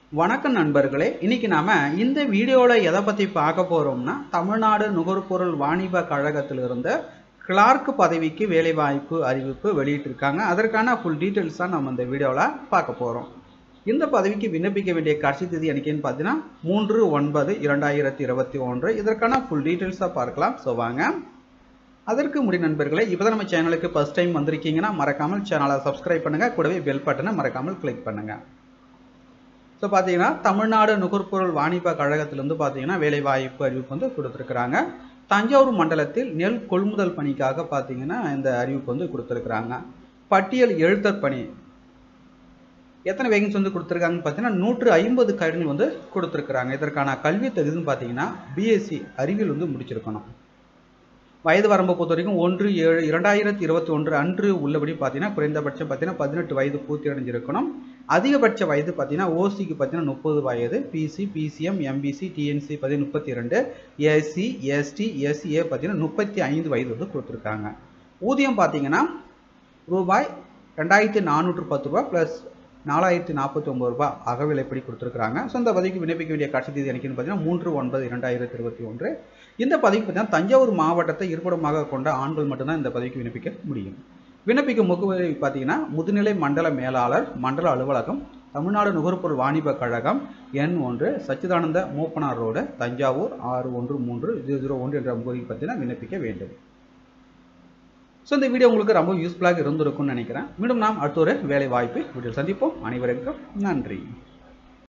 வணக்கம் நண்பர்களே இன்னைக்கு நாம இந்த வீடியோவில் எதை பற்றி பார்க்க போகிறோம்னா தமிழ்நாடு நுகர்பொருள் வாணிப கழகத்திலிருந்து கிளார்க் பதவிக்கு வேலைவாய்ப்பு அறிவிப்பு வெளியிட்டிருக்காங்க அதற்கான ஃபுல் டீட்டெயில்ஸ் தான் நம்ம இந்த வீடியோவில் பார்க்க போகிறோம் இந்த பதவிக்கு விண்ணப்பிக்க வேண்டிய கடைசி தேதி என்னைக்குன்னு பார்த்தீங்கன்னா மூன்று ஒன்பது இரண்டாயிரத்தி இருபத்தி ஒன்று இதற்கான ஃபுல் டீட்டெயில்ஸாக பார்க்கலாம் ஸோ வாங்க அதற்கு முடி நண்பர்களே இப்போ நம்ம சேனலுக்கு ஃபர்ஸ்ட் டைம் வந்திருக்கீங்கன்னா மறக்காமல் சேனலை சப்ஸ்கிரைப் பண்ணுங்கள் கூடவே பெல் பட்டனை மறக்காமல் கிளிக் பண்ணுங்கள் ஸோ பார்த்தீங்கன்னா தமிழ்நாடு நுகர்பொருள் வாணிப கழகத்திலிருந்து பார்த்தீங்கன்னா வேலைவாய்ப்பு அறிவிப்பு வந்து கொடுத்துருக்குறாங்க தஞ்சாவூர் மண்டலத்தில் நெல் கொள்முதல் பணிக்காக பார்த்தீங்கன்னா இந்த அறிவிப்பு வந்து கொடுத்துருக்குறாங்க பட்டியல் எழுத்தர் பணி எத்தனை வேகன்ஸ் வந்து கொடுத்துருக்காங்கன்னு பார்த்தீங்கன்னா நூற்று ஐம்பது கைடுகள் வந்து கொடுத்துருக்குறாங்க இதற்கான கல்வி தகுதின்னு பார்த்தீங்கன்னா பிஎஸ்சி அறிவியல் வந்து முடிச்சிருக்கணும் வயது வரம்பை பொறுத்த வரைக்கும் ஒன்று ஏழு இரண்டாயிரத்தி இருபத்தி ஒன்று அன்று உள்ளபடி பார்த்தீங்கன்னா குறைந்தபட்சம் பார்த்தீங்கன்னா பதினெட்டு வயது பூர்த்தி அடைஞ்சிருக்கணும் அதிகபட்ச வயது பார்த்தீங்கன்னா ஓசிக்கு பார்த்தீங்கன்னா முப்பது வயது பிசி பிசிஎம் எம்பிசி டிஎன்சி பார்த்தீங்கன்னா முப்பத்தி ரெண்டு எஸ்சி எஸ்டி எஸ்சிஏ பார்த்தீங்கன்னா முப்பத்தி ஐந்து வயது வந்து கொடுத்துருக்காங்க ஊதியம் பார்த்தீங்கன்னா ரூபாய் ரெண்டாயிரத்தி நானூற்று பத்து ரூபா ப்ளஸ் நாலாயிரத்தி நாற்பத்தி ஒம்பது ரூபாய் அகவிலைப்படி கொடுத்துருக்காங்க ஸோ இந்த பதவிக்கு விண்ணப்பிக்க வேண்டிய கடைசி தேதி எனக்குன்னு பார்த்தீங்கன்னா மூன்று ஒன்பது இரண்டாயிரத்தி இருபத்தி ஒன்று இந்த பதவிக்கு பார்த்தீங்கன்னா தஞ்சாவூர் மாவட்டத்தை இருப்பிடமாக கொண்ட ஆண்கள் மட்டும்தான் இந்த பதவிக்கு விண்ணப்பிக்க முடியும் விண்ணப்பிக்கும் முகவரி பார்த்தீங்கன்னா முதுநிலை மண்டல மேலாளர் மண்டல அலுவலகம் தமிழ்நாடு நுகர்பொருள் வாணிப கழகம் எண் ஒன்று சச்சிதானந்த மூப்பனார் ரோடு தஞ்சாவூர் ஆறு ஒன்று மூன்று ஜீரோ ஜீரோ ஒன்று என்ற முகவரிக்கு பார்த்தீங்கன்னா விண்ணப்பிக்க வேண்டும் ஸோ இந்த வீடியோ உங்களுக்கு ரொம்ப யூஸ்ஃபுல்லாக இருந்திருக்கும்னு நினைக்கிறேன் மீண்டும் நாம் அடுத்த ஒரு வேலை வாய்ப்பு வீடியோ சந்திப்போம் அனைவருக்கும் நன்றி